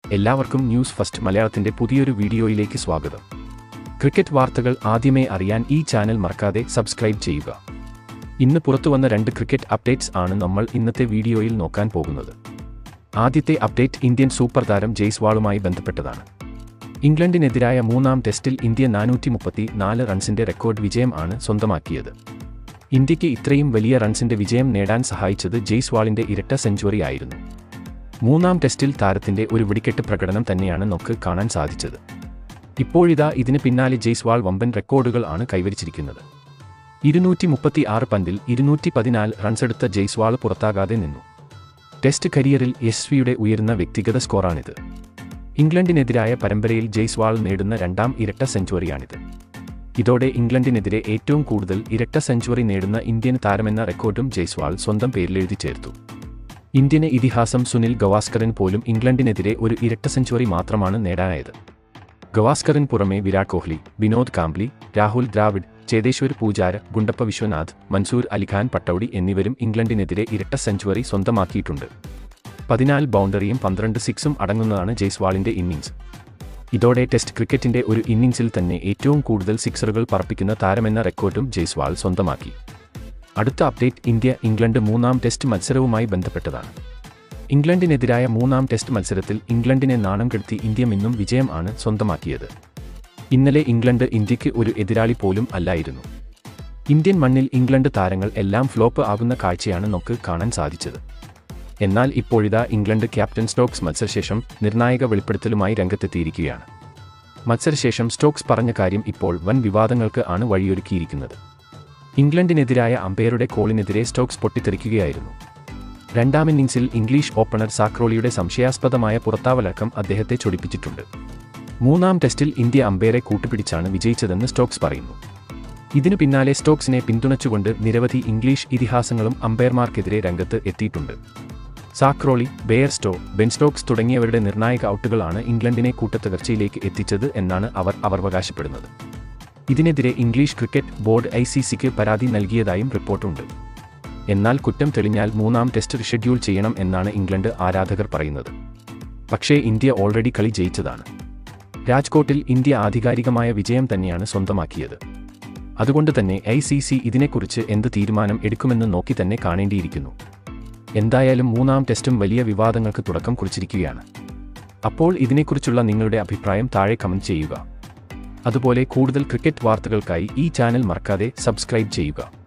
എല്ലാവർക്കും news first മലയാളത്തിന്റെ പുതിയൊരു വീഡിയോയിലേക്ക് സ്വാഗതം ക്രിക്കറ്റ് വാർത്തകൾ ആദ്യമേ അറിയാൻ ഈ ചാനൽ മറക്കാതെ സബ്സ്ക്രൈബ് ചെയ്യുക ഇന്ന് പുറത്തുവന്ന രണ്ട് ക്രിക്കറ്റ് അപ്ഡേറ്റ്സ് ആണ് നമ്മൾ ഇന്നത്തെ വീഡിയോയിൽ നോക്കാൻ പോകുന്നത് ആദ്യത്തെ അപ്ഡേറ്റ് ഇന്ത്യൻ സൂപ്പർ താരം ജയ്സ്വാളുമായി ബന്ധപ്പെട്ടതാണ് ഇംഗ്ലണ്ടിനെതിരായ മൂന്നാം ടെസ്റ്റിൽ ഇന്ത്യ നാനൂറ്റി മുപ്പത്തി നാല് റൺസിന്റെ റെക്കോർഡ് വിജയം ആണ് സ്വന്തമാക്കിയത് ഇന്ത്യയ്ക്ക് ഇത്രയും വലിയ റൺസിന്റെ വിജയം നേടാൻ സഹായിച്ചത് ജയ്സ്വാളിന്റെ ഇരട്ട സെഞ്ചുറി ആയിരുന്നു മൂന്നാം ടെസ്റ്റിൽ താരത്തിന്റെ ഒരു വെടിക്കെട്ട് പ്രകടനം തന്നെയാണ് നമുക്ക് കാണാൻ സാധിച്ചത് ഇപ്പോഴിതാ ഇതിന് പിന്നാലെ ജയ്സ്വാൾ വമ്പൻ റെക്കോർഡുകൾ ആണ് കൈവരിച്ചിരിക്കുന്നത് ഇരുന്നൂറ്റി മുപ്പത്തി ആറ് പന്തിൽ ഇരുന്നൂറ്റി പതിനാല് റൺസെടുത്ത ജയ്സ്വാൾ പുറത്താകാതെ നിന്നു ടെസ്റ്റ് കരിയറിൽ യശ്വിയുടെ ഉയരുന്ന വ്യക്തിഗത സ്കോറാണിത് ഇംഗ്ലണ്ടിനെതിരായ പരമ്പരയിൽ ജയ്സ്വാൾ നേടുന്ന രണ്ടാം ഇരട്ട സെഞ്ചുറിയാണിത് ഇതോടെ ഇംഗ്ലണ്ടിനെതിരെ ഏറ്റവും കൂടുതൽ ഇരട്ട സെഞ്ചുറി നേടുന്ന ഇന്ത്യൻ താരമെന്ന റെക്കോർഡും ജയ്സ്വാൾ സ്വന്തം പേരിലെഴുതി ചേർത്തു ഇന്ത്യന് ഇതിഹാസം സുനിൽ ഗവാസ്കറിന് പോലും ഇംഗ്ലണ്ടിനെതിരെ ഒരു ഇരട്ട സെഞ്ചുറി മാത്രമാണ് നേടാനായത് ഗവാസ്കറിന് പുറമെ വിരാട് കോഹ്ലി വിനോദ് കാംബ്ലി രാഹുൽ ദ്രാവിഡ് ചേതേശ്വർ പൂജാര ഗുണ്ടപ്പ വിശ്വനാഥ് മൻസൂർ അലിഖാൻ പട്ടൌഡി എന്നിവരും ഇംഗ്ലണ്ടിനെതിരെ ഇരട്ട സെഞ്ചുറി സ്വന്തമാക്കിയിട്ടുണ്ട് പതിനാല് ബൗണ്ടറിയും പന്ത്രണ്ട് സിക്സും അടങ്ങുന്നതാണ് ജയ്സ്വാളിന്റെ ഇന്നിംഗ്സ് ഇതോടെ ടെസ്റ്റ് ക്രിക്കറ്റിന്റെ ഒരു ഇന്നിംഗ്സിൽ തന്നെ ഏറ്റവും കൂടുതൽ സിക്സറുകൾ പറപ്പിക്കുന്ന താരമെന്ന റെക്കോർഡും ജയ്സ്വാൾ സ്വന്തമാക്കി അടുത്ത അപ്ഡേറ്റ് ഇന്ത്യ ഇംഗ്ലണ്ട് മൂന്നാം ടെസ്റ്റ് മത്സരവുമായി ബന്ധപ്പെട്ടതാണ് ഇംഗ്ലണ്ടിനെതിരായ മൂന്നാം ടെസ്റ്റ് മത്സരത്തിൽ ഇംഗ്ലണ്ടിനെ നാണം കെടുത്തി ഇന്ത്യ ഇന്നും വിജയം ആണ് സ്വന്തമാക്കിയത് ഇന്നലെ ഇംഗ്ലണ്ട് ഇന്ത്യക്ക് ഒരു എതിരാളി പോലും അല്ലായിരുന്നു ഇന്ത്യൻ മണ്ണിൽ ഇംഗ്ലണ്ട് താരങ്ങൾ എല്ലാം ഫ്ലോപ്പ് ആകുന്ന കാഴ്ചയാണ് നമുക്ക് കാണാൻ സാധിച്ചത് എന്നാൽ ഇപ്പോഴിതാ ഇംഗ്ലണ്ട് ക്യാപ്റ്റൻ സ്റ്റോക്സ് മത്സരശേഷം നിർണായക വെളിപ്പെടുത്തലുമായി രംഗത്തെത്തിയിരിക്കുകയാണ് മത്സരശേഷം സ്റ്റോക്സ് പറഞ്ഞ കാര്യം ഇപ്പോൾ വൻ വിവാദങ്ങൾക്ക് ആണ് വഴിയൊരുക്കിയിരിക്കുന്നത് ഇംഗ്ലണ്ടിനെതിരായ അമ്പയറുടെ കോളിനെതിരെ സ്റ്റോക്സ് പൊട്ടിത്തെറിക്കുകയായിരുന്നു രണ്ടാം ഇന്നിംഗ്സിൽ ഇംഗ്ലീഷ് ഓപ്പണർ സാക്രോളിയുടെ സംശയാസ്പദമായ പുറത്താവലക്കം അദ്ദേഹത്തെ ചൊടിപ്പിച്ചിട്ടുണ്ട് മൂന്നാം ടെസ്റ്റിൽ ഇന്ത്യ അമ്പയറെ കൂട്ടുപിടിച്ചാണ് വിജയിച്ചതെന്ന് സ്റ്റോക്സ് പറയുന്നു ഇതിനു പിന്നാലെ സ്റ്റോക്സിനെ പിന്തുണച്ചുകൊണ്ട് നിരവധി ഇംഗ്ലീഷ് ഇതിഹാസങ്ങളും അമ്പയർമാർക്കെതിരെ രംഗത്ത് എത്തിയിട്ടുണ്ട് സാക്രോളി ബെയർസ്റ്റോ ബെൻ സ്റ്റോക്സ് തുടങ്ങിയവരുടെ നിർണായക ഔട്ടുകളാണ് ഇംഗ്ലണ്ടിനെ കൂട്ടത്തകർച്ചയിലേക്ക് എത്തിച്ചത് എന്നാണ് അവർ അവകാശപ്പെടുന്നത് ഇതിനെതിരെ English cricket board I C സിക്ക് പരാതി നൽകിയതായും റിപ്പോർട്ടുണ്ട് എന്നാൽ കുറ്റം തെളിഞ്ഞാൽ മൂന്നാം ടെസ്റ്റ് ഷെഡ്യൂൾ ചെയ്യണം എന്നാണ് ഇംഗ്ലണ്ട് ആരാധകർ പറയുന്നത് പക്ഷേ ഇന്ത്യ ഓൾറെഡി കളി ജയിച്ചതാണ് രാജ്കോട്ടിൽ ഇന്ത്യ ആധികാരികമായ വിജയം തന്നെയാണ് സ്വന്തമാക്കിയത് അതുകൊണ്ട് തന്നെ ഐ സി സി ഇതിനെക്കുറിച്ച് എന്ത് തീരുമാനം എടുക്കുമെന്ന് നോക്കി തന്നെ കാണേണ്ടിയിരിക്കുന്നു എന്തായാലും മൂന്നാം ടെസ്റ്റും വലിയ വിവാദങ്ങൾക്ക് തുടക്കം കുറിച്ചിരിക്കുകയാണ് അപ്പോൾ ഇതിനെക്കുറിച്ചുള്ള നിങ്ങളുടെ അഭിപ്രായം താഴെ കമന്റ് ചെയ്യുക അതുപോലെ കൂടുതൽ ക്രിക്കറ്റ് വാർത്തകൾക്കായി ഈ ചാനൽ മറക്കാതെ സബ്സ്ക്രൈബ് ചെയ്യുക